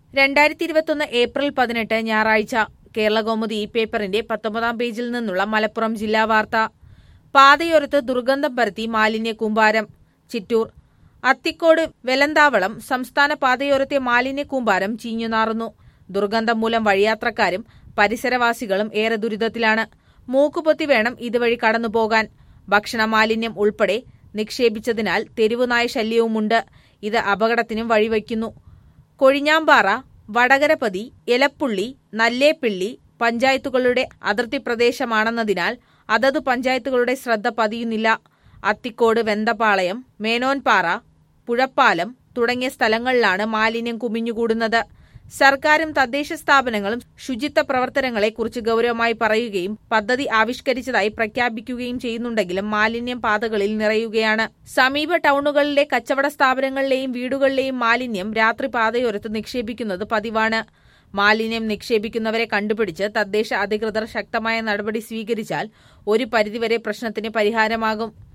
രണ്ടായിരത്തി ഇരുപത്തൊന്ന് ഏപ്രിൽ പതിനെട്ട് ഞായറാഴ്ച കേരളകൗമുദി ഈ പേപ്പറിന്റെ പത്തൊമ്പതാം പേജിൽ നിന്നുള്ള മലപ്പുറം ജില്ലാ വാർത്ത പാതയോരത്ത് ദുർഗന്ധം പരത്തി മാലിന്യ കൂമ്പാരം ചിറ്റൂർ അത്തിക്കോട് വെലന്താവളം സംസ്ഥാന പാതയോരത്തെ മാലിന്യ കൂമ്പാരം ചീഞ്ഞുനാറുന്നു ദുർഗന്ധം മൂലം വഴിയാത്രക്കാരും പരിസരവാസികളും ഏറെ ദുരിതത്തിലാണ് മൂക്കുപൊത്തി വേണം ഇതുവഴി കടന്നുപോകാൻ ഭക്ഷണ മാലിന്യം ഉൾപ്പെടെ നിക്ഷേപിച്ചതിനാൽ തെരുവുനായ ശല്യവുമുണ്ട് ഇത് അപകടത്തിനും വഴിവയ്ക്കുന്നു കൊഴിഞ്ഞാമ്പാറ വടകരപതി എലപ്പുള്ളി നല്ലേപ്പിള്ളി പഞ്ചായത്തുകളുടെ അതിർത്തി പ്രദേശമാണെന്നതിനാൽ അതത് പഞ്ചായത്തുകളുടെ ശ്രദ്ധ പതിയുന്നില്ല അത്തിക്കോട് വെന്തപാളയം മേനോൻപാറ പുഴപ്പാലം തുടങ്ങിയ സ്ഥലങ്ങളിലാണ് മാലിന്യം കുമിഞ്ഞുകൂടുന്നത് സർക്കാരും തദ്ദേശ സ്ഥാപനങ്ങളും ശുചിത്വ പ്രവർത്തനങ്ങളെക്കുറിച്ച് ഗൌരവമായി പറയുകയും പദ്ധതി ആവിഷ്കരിച്ചതായി പ്രഖ്യാപിക്കുകയും ചെയ്യുന്നുണ്ടെങ്കിലും മാലിന്യം പാതകളിൽ നിറയുകയാണ് സമീപ ടൗണുകളിലെ കച്ചവട സ്ഥാപനങ്ങളിലെയും വീടുകളിലെയും മാലിന്യം രാത്രി പാതയോരത്ത് നിക്ഷേപിക്കുന്നത് പതിവാണ് മാലിന്യം നിക്ഷേപിക്കുന്നവരെ കണ്ടുപിടിച്ച് തദ്ദേശ അധികൃതർ ശക്തമായ നടപടി സ്വീകരിച്ചാൽ ഒരു പരിധിവരെ പ്രശ്നത്തിന് പരിഹാരമാകും